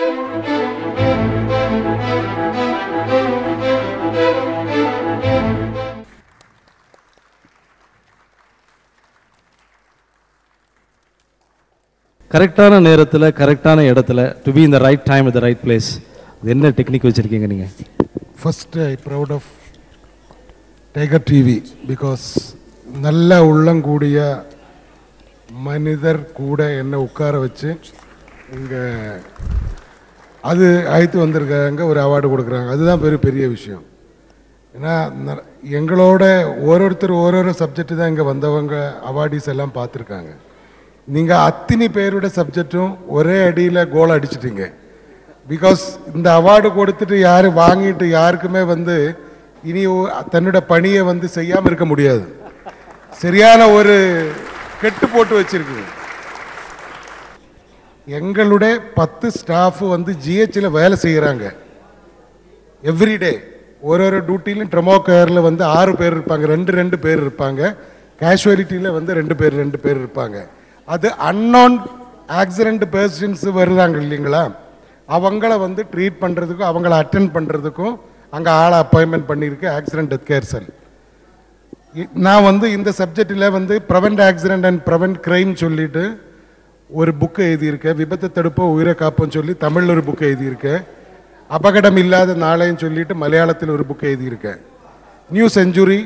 கரெக்டான நேரத்தில் கரெக்டான இடத்துல to be in the right time at the right place என்ன டெக்னிக் வச்சுருக்கீங்க நீங்கள் First, I proud of Tiger TV because நல்ல உள்ளங்கூடிய மனிதர் கூட என்னை உட்கார வச்சு இங்கே அது அழைத்து வந்திருக்காங்க ஒரு அவார்டு கொடுக்குறாங்க அதுதான் பெரிய பெரிய விஷயம் ஏன்னா ந- எங்களோட ஒரு ஒருத்தர் ஒரு ஒரு சப்ஜெக்ட் தான் இங்கே வந்தவங்க அவார்டிஸ் எல்லாம் பார்த்துருக்காங்க நீங்கள் அத்தனை பேரோட சப்ஜெக்டும் ஒரே அடியில் கோல் அடிச்சிட்டீங்க பிகாஸ் இந்த அவார்டு கொடுத்துட்டு யார் வாங்கிட்டு யாருக்குமே வந்து இனி ஒ- தன்னோட பணியை வந்து செய்யாமல் இருக்க முடியாது சரியான ஒரு கெட்டு போட்டு வச்சிருக்குது எங்களுடைய பத்து ஸ்டாஃப் வந்து ஜிஹெச்சில் வேலை செய்கிறாங்க எவ்ரிடே ஒரு ஒரு டியூட்டிலையும் ட்ரமோ கேரில் வந்து ஆறு பேர் இருப்பாங்க ரெண்டு ரெண்டு பேர் இருப்பாங்க கேஷுவாலிட்டியில் வந்து ரெண்டு பேர் ரெண்டு பேர் இருப்பாங்க அது அன்னோன் ஆக்சிடென்ட் பேஷண்ட்ஸ் வருதாங்க இல்லைங்களா அவங்கள வந்து ட்ரீட் பண்ணுறதுக்கும் அவங்கள அட்டென்ட் பண்ணுறதுக்கும் அங்கே ஆளை அப்பாயின்மெண்ட் பண்ணியிருக்கு ஆக்சிடென்ட் டெத் கேர் செல் இ- நான் வந்து இந்த சப்ஜெக்டில் வந்து prevent accident and prevent crime சொல்லிட்டு ஒரு புக்கு எழுதியிருக்கேன் விபத்தை தடுப்போம் உயிரை காப்போம் சொல்லி தமிழில் ஒரு புக்கு எழுதியிருக்கேன் அபகடம் இல்லாத நாளைன்னு சொல்லிட்டு மலையாளத்தில் ஒரு புக்கு எழுதியிருக்கேன் நியூ செஞ்சுரி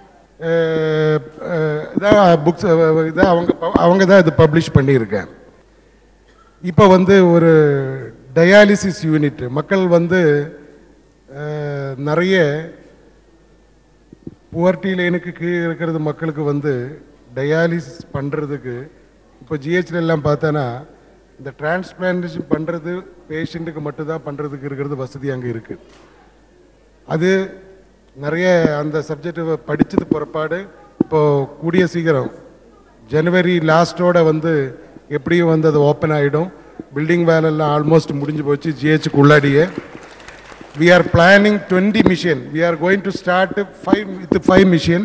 இதான் புக்ஸ் இதான் அவங்க அவங்க தான் இது பப்ளிஷ் பண்ணியிருக்கேன் இப்போ வந்து ஒரு டயாலிசிஸ் யூனிட் மக்கள் வந்து அஹ், நிறைய புவர்ட்டி லைனுக்கு கீழே இருக்கிறது மக்களுக்கு வந்து டயாலிசிஸ் பண்ணுறதுக்கு இப்போ ஜிஹெச்ல எல்லாம் பார்த்தோன்னா இந்த டிரான்ஸ்பிளான்டேஷன் பண்ணுறது பேஷண்ட்டுக்கு மட்டும்தான் பண்ணுறதுக்கு இருக்கிறது வசதி அங்கே இருக்குது அது நிறைய அந்த சப்ஜெக்ட் படித்தது புறப்பாடு இப்போ கூடிய சீக்கிரம் ஜனவரி லாஸ்ட்டோட வந்து எப்படியும் வந்து அது ஓப்பன் ஆகிடும் பில்டிங் வேலையெல்லாம் ஆல்மோஸ்ட் முடிஞ்சு போச்சு ஜிஹெச்சுக்கு உள்ளாடியே we are planning 20 mission we are going to start 5 with 5 mission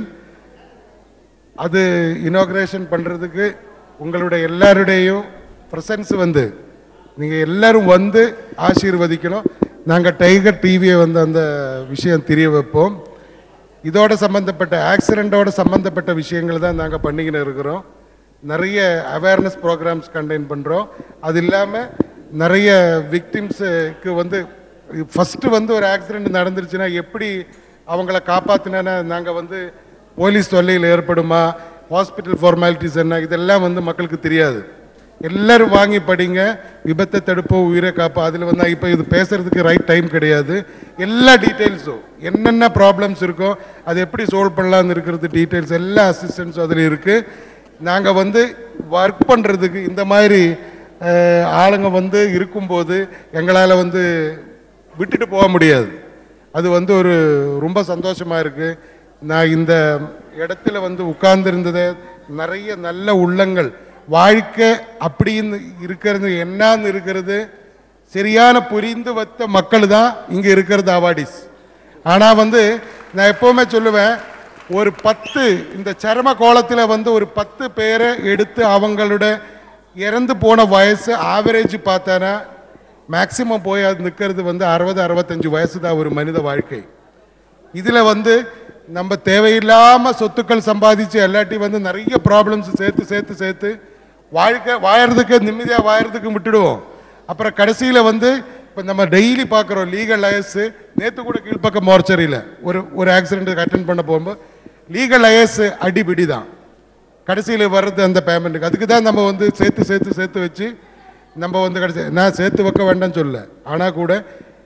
அது இனாக்ரேஷன் பண்ணுறதுக்கு உங்களுடைய எல்லாருடையும் ப்ரெசன்ஸ் வந்து நீங்கள் எல்லாரும் வந்து ஆசீர்வதிக்கணும் நாங்கள் டைகர் டிவியை வந்து அந்த விஷயம் தெரிய வைப்போம் இதோட சம்மந்தப்பட்ட ஆக்சிடெண்ட்டோட சம்மந்தப்பட்ட விஷயங்கள் தான் நாங்கள் பண்ணிக்கின்னு இருக்கிறோம் நிறைய அவேர்னஸ் ப்ரோக்ராம்ஸ் கண்டெயின் பண்ணுறோம் அது இல்லாமல் நிறைய விக்டிம்ஸுக்கு வந்து ஃபஸ்ட்டு வந்து ஒரு ஆக்சிடெண்ட் நடந்துருச்சுன்னா எப்படி அவங்கள காப்பாற்றினா நாங்கள் வந்து போலீஸ் தொல்லையில் ஏற்படுமா ஹாஸ்பிட்டல் ஃபார்மாலிட்டிஸ் என்ன இதெல்லாம் வந்து மக்களுக்கு தெரியாது எல்லாரும் வாங்கி படிங்க விபத்தை தடுப்போம் உயிரை காப்போம் அதில் வந்து இப்போ இது பேசுறதுக்கு ரைட் டைம் கிடையாது எல்லா டீட்டெயில்ஸும் என்னென்ன ப்ராப்ளம்ஸ் இருக்கோ அது எப்படி சால்வ் பண்ணலாம்னு இருக்கிறது டீட்டெயில்ஸ் எல்லா அசிஸ்டன்ஸும் அதில் இருக்குது நாங்கள் வந்து ஒர்க் பண்ணுறதுக்கு இந்த மாதிரி அஹ், ஆளுங்க வந்து இருக்கும்போது எங்களால் வந்து விட்டுட்டு போக முடியாது அது வந்து ஒரு ரொம்ப சந்தோஷமா இருக்கு நான் இந்த இடத்துல வந்து உட்கார்ந்திருந்ததே நிறைய நல்ல உள்ளங்கள் வாழ்க்கை அப்படின்னு இருக்கிறது என்னன்னு இருக்கிறது சரியான புரிந்து வத்த மக்கள் தான் இங்க இருக்கிறது அவார்டிஸ் ஆனா வந்து நான் எப்பவுமே சொல்லுவேன் ஒரு பத்து இந்த சர்ம கோலத்தில் வந்து ஒரு பத்து பேரை எடுத்து அவங்களோட இறந்து போன வயசு ஆவரேஜ் பார்த்தானா மேக்சிமம் போய் அது நிற்கிறது வந்து அறுபது அறுபத்தஞ்சு வயசு தான் ஒரு மனித வாழ்க்கை இதில் வந்து நம்ம தேவையில்லாமல் சொத்துக்கள் சம்பாதிச்சு எல்லாட்டி வந்து நிறைய ப்ராப்ளம்ஸ் சேர்த்து சேர்த்து சேர்த்து வாழ்க்கை வாழறதுக்கு நிம்மதியாக வாழறதுக்கு விட்டுடுவோம் அப்புறம் கடைசியில் வந்து இப்போ நம்ம டெய்லி பார்க்குறோம் லீகல் ஐஎஸ் நேற்று கூட கீழ்ப்பக்கம் மோர்ச்சரியில் ஒரு ஒரு ஆக்சிடென்ட்டுக்கு அட்டன் பண்ண போகும்போது லீகல் ஐஎஸ் அடிபிடி தான் கடைசியில் வர்றது அந்த பேமெண்ட்டுக்கு அதுக்கு தான் நம்ம வந்து சேர்த்து சேர்த்து சேர்த்து வச்சு நம்ம வந்து கடைசி நான் சேர்த்து வைக்க வேண்டாம்னு சொல்ல ஆனால் கூட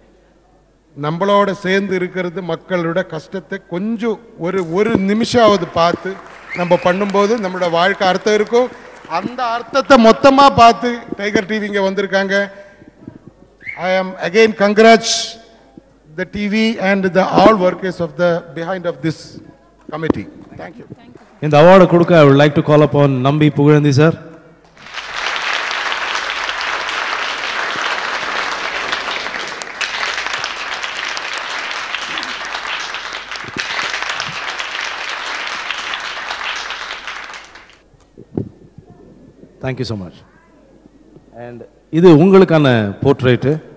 நம்மளோட சேர்ந்து இருக்கிறது மக்களோட கஷ்டத்தை கொஞ்சம் ஒரு ஒரு நிமிஷமாவது பார்த்து நம்ம பண்ணும்போது நம்மளோட வாழ்க்கை அர்த்தம் இருக்கும் அந்த அர்த்தத்தை மொத்தமாக பார்த்து டைகர் டிவி இங்கே வந்திருக்காங்க I am again congrats the TV and the all workers of the behind of this committee thank you இந்த அவார்டை கொடுக்க I would like to call upon Nambi Pugazhandhi sir thank you so much and இது உங்களுக்கான போர்ட்ரேட்டு